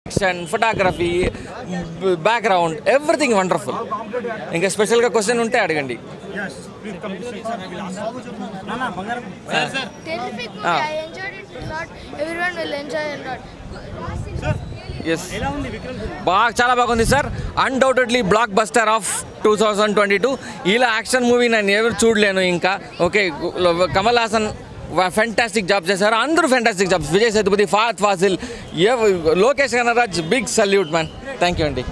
Action photography background everything wonderful ఇంకా స్పెషల్గా question ఉంటే అడగండి Terrific movie. Ah. I enjoyed it a lot. Everyone will enjoy a lot. Yes బాగా చాలా బాగుంది sir undoubtedly blockbuster of two thousand twenty two ఇలా action movie నేను ఎవరు చూడలేను ఇంకా okay Kamal Haasan fantastic job చేశారు అందరూ ఫెంటాస్టిక్ జాబ్స్ విజయ్ సేతుపతి ఫాత్ ఫాసిల్ ఎవ- Lokesh Kanagaraj big salute man thank you అండి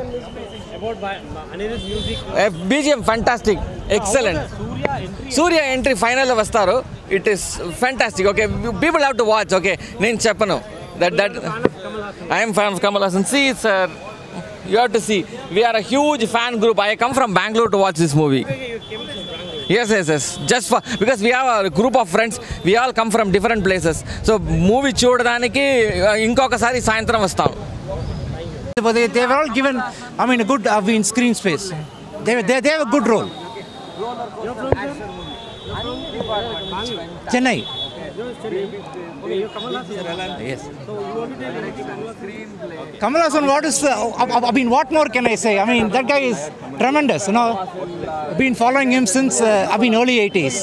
BGM fantastic excellent Suriya entry ఫైనల్లో వస్తారు it is fantastic okay people have to watch okay నేను చెప్పను that that I'm fan of Kamal Haasan see sir you have to see we're a huge fan group I come from Bengaluru to watch this movie yes yes yes just for because we have group of friends we all come from different places so movie చూడడానికి uh, ఇంకొకసారి సాయంత్రం వస్తాం But they, they were all given, I mean, a good, I mean, screen space. They, they, they have a good role. Chennai. Yes. Kamal Hassan, what is, uh, I, I mean, what more can I say? I mean, that guy is tremendous, you know. I've been following him since, uh, I mean, early 80s.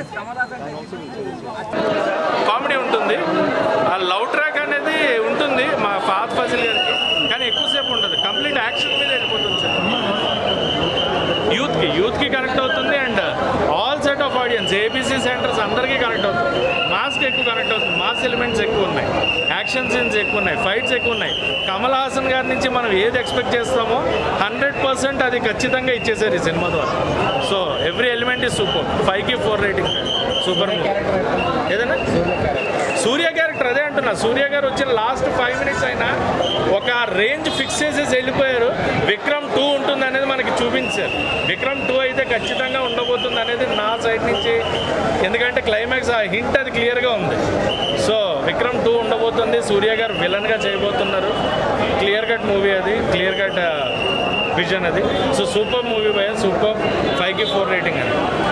Comedy ఉంటుంది ఆ love track అనేది ఉంటుంది మా ఫాత్ ఫజిల్ గారికి కానీ ఎక్కువసేపు ఉండదు complete action మీద వెళ్ళిపోతుంది సినిమా యూత్కి యూత్కి కనెక్ట్ అవుతుంది and all set of audience ABC centres అందరికీ కనెక్ట్ అవుతుంది మాస్కి ఎక్కువ కనెక్ట్ అవుతుంది మాస్ ఎలిమెంట్స్ ఎక్కువ ఉన్నాయి యాక్షన్ సీన్స్ ఎక్కువ ఉన్నాయి ఫైట్స్ ఎక్కువ ఉన్నాయి కమల్ హాసన్ గారి నుంచి మనం ఏది ఎక్స్పెక్ట్ చేస్తామో హండ్రెడ్ పర్సెంట్ అది ఖచ్చితంగా ఇచ్చేసారు ఈ సినిమా ద్వారా so every element is super ఫైవ్కి ఫోర్ రేటింగ్ సూపర్ మూవీ ఏదైనా సూర్య క్యారెక్టర్ అదే అంటున్నా సూర్య గారు వచ్చిన లాస్ట్ ఫైవ్ మినిట్స్ అయినా ఒక రేంజ్ ఫిక్స్ చేసేసి వెళ్ళిపోయారు విక్రమ్ టూ ఉంటుంది అనేది మనకి చూపించారు విక్రమ్ టూ అయితే ఖచ్చితంగా ఉండబోతుంది అనేది నా సైడ్ నుంచి ఎందుకంటే క్లైమాక్స్ ఆ హింట్ అది క్లియర్గా ఉంది సో విక్రమ్ టూ ఉండబోతుంది సూర్య గారు విలన్గా చేయబోతున్నారు క్లియర్ కట్ మూవీ అది క్లియర్ కట్ విజన్ అది సో సూపర్ మూవీ భయ సూపర్ ఫైవ్కి ఫోర్ రేటింగ్ అది